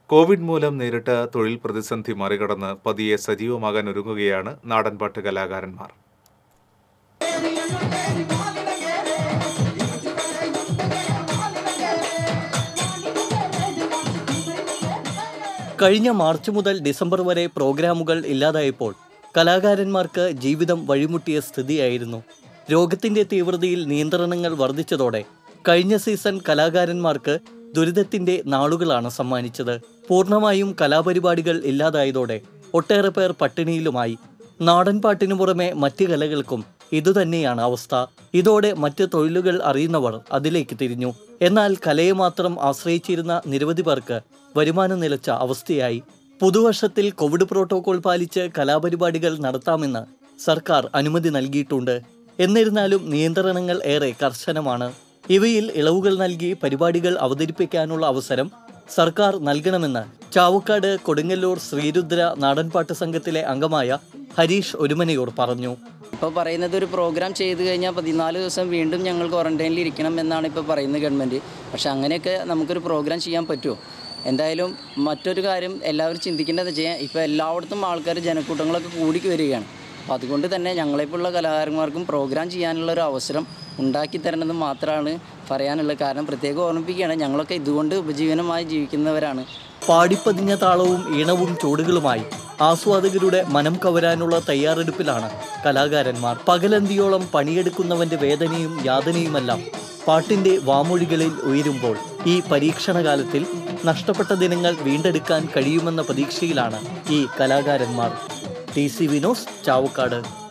Covid മൂലം നേരിട്ട തൊഴിൽ പ്രതിസന്ധി മറികടന്ന് പതിയെ സജീവമാകാൻ ഒരുങ്ങുകയാണ് നാടൻപാട്ട് കലാകാരന്മാർ കഴിഞ്ഞ മാർച്ച് മുതൽ ഡിസംബർ വരെ പ്രോഗ്രാമുകൾ ഇല്ലാതായപ്പോൾ കലാകാരന്മാർക്ക് ജീവിതം വഴിമുട്ടിയ സ്ഥിതിയായിരുന്നു രോഗത്തിന്റെ തീവ്രതയിൽ നിയന്ത്രണങ്ങൾ വർദ്ധിച്ചതോടെ കഴിഞ്ഞ സീസൺ കലാകാരന്മാർക്ക് ദുരിതത്തിന്റെ നാളുകളാണ് സമ്മാനിച്ചത് പൂർണ്ണമായും കലാപരിപാടികൾ ഇല്ലാതായതോടെ ഒട്ടേറെ പേർ പട്ടിണിയിലുമായി നാടൻപാട്ടിനു പുറമെ മറ്റ് കലകൾക്കും ഇതുതന്നെയാണ് അവസ്ഥ ഇതോടെ മറ്റ് തൊഴിലുകൾ അറിയുന്നവർ അതിലേക്ക് തിരിഞ്ഞു എന്നാൽ കലയെ മാത്രം ആശ്രയിച്ചിരുന്ന നിരവധി പേർക്ക് വരുമാനം നിലച്ച അവസ്ഥയായി പുതുവർഷത്തിൽ കോവിഡ് പ്രോട്ടോകോൾ പാലിച്ച് കലാപരിപാടികൾ നടത്താമെന്ന് സർക്കാർ അനുമതി നൽകിയിട്ടുണ്ട് എന്നിരുന്നാലും നിയന്ത്രണങ്ങൾ ഏറെ കർശനമാണ് ഇവയിൽ ഇളവുകൾ നൽകി പരിപാടികൾ അവതരിപ്പിക്കാനുള്ള അവസരം സർക്കാർ നൽകണമെന്ന് ചാവക്കാട് കൊടുങ്ങല്ലൂർ ശ്രീരുദ്ര നാടൻപാട്ട് സംഘത്തിലെ അംഗമായ ഹരീഷ് ഒരുമനയോട് പറഞ്ഞു ഇപ്പോൾ പറയുന്നത് ഒരു പ്രോഗ്രാം ചെയ്തു കഴിഞ്ഞാൽ പതിനാല് ദിവസം വീണ്ടും ഞങ്ങൾ ക്വാറന്റൈനിൽ ഇരിക്കണം എന്നാണ് ഇപ്പോൾ പറയുന്നത് ഗവൺമെൻറ് പക്ഷേ അങ്ങനെയൊക്കെ നമുക്കൊരു പ്രോഗ്രാം ചെയ്യാൻ പറ്റുമോ എന്തായാലും മറ്റൊരു കാര്യം എല്ലാവരും ചിന്തിക്കേണ്ടത് വെച്ചാൽ ഇപ്പോൾ എല്ലായിടത്തും ആൾക്കാർ ജനക്കൂട്ടങ്ങളൊക്കെ കൂടി വരികയാണ് അപ്പോൾ അതുകൊണ്ട് തന്നെ ഞങ്ങളെപ്പോലുള്ള കലാകാരന്മാർക്കും പ്രോഗ്രാം ചെയ്യാനുള്ള ഒരു അവസരം ഉണ്ടാക്കി തരണമെന്ന് മാത്രമാണ് പറയാനുള്ളത് കാരണം പ്രത്യേകം ഓർമ്മിപ്പിക്കുകയാണ് ഞങ്ങളൊക്കെ ഇതുകൊണ്ട് ഉപജീവനമായി ജീവിക്കുന്നവരാണ് പാടിപ്പതിഞ്ഞ താളവും ഈണവും ചുവടുകളുമായി ആസ്വാദകരുടെ മനം കവരാനുള്ള തയ്യാറെടുപ്പിലാണ് കലാകാരന്മാർ പകലന്തിയോളം പണിയെടുക്കുന്നവന്റെ വേദനയും യാതനയുമെല്ലാം പാട്ടിന്റെ വാമൊഴികളിൽ ഉയരുമ്പോൾ ഈ പരീക്ഷണകാലത്തിൽ നഷ്ടപ്പെട്ട ദിനങ്ങൾ വീണ്ടെടുക്കാൻ കഴിയുമെന്ന പ്രതീക്ഷയിലാണ് ഈ കലാകാരന്മാർ ടി സി വിനോസ് ചാവക്കാട്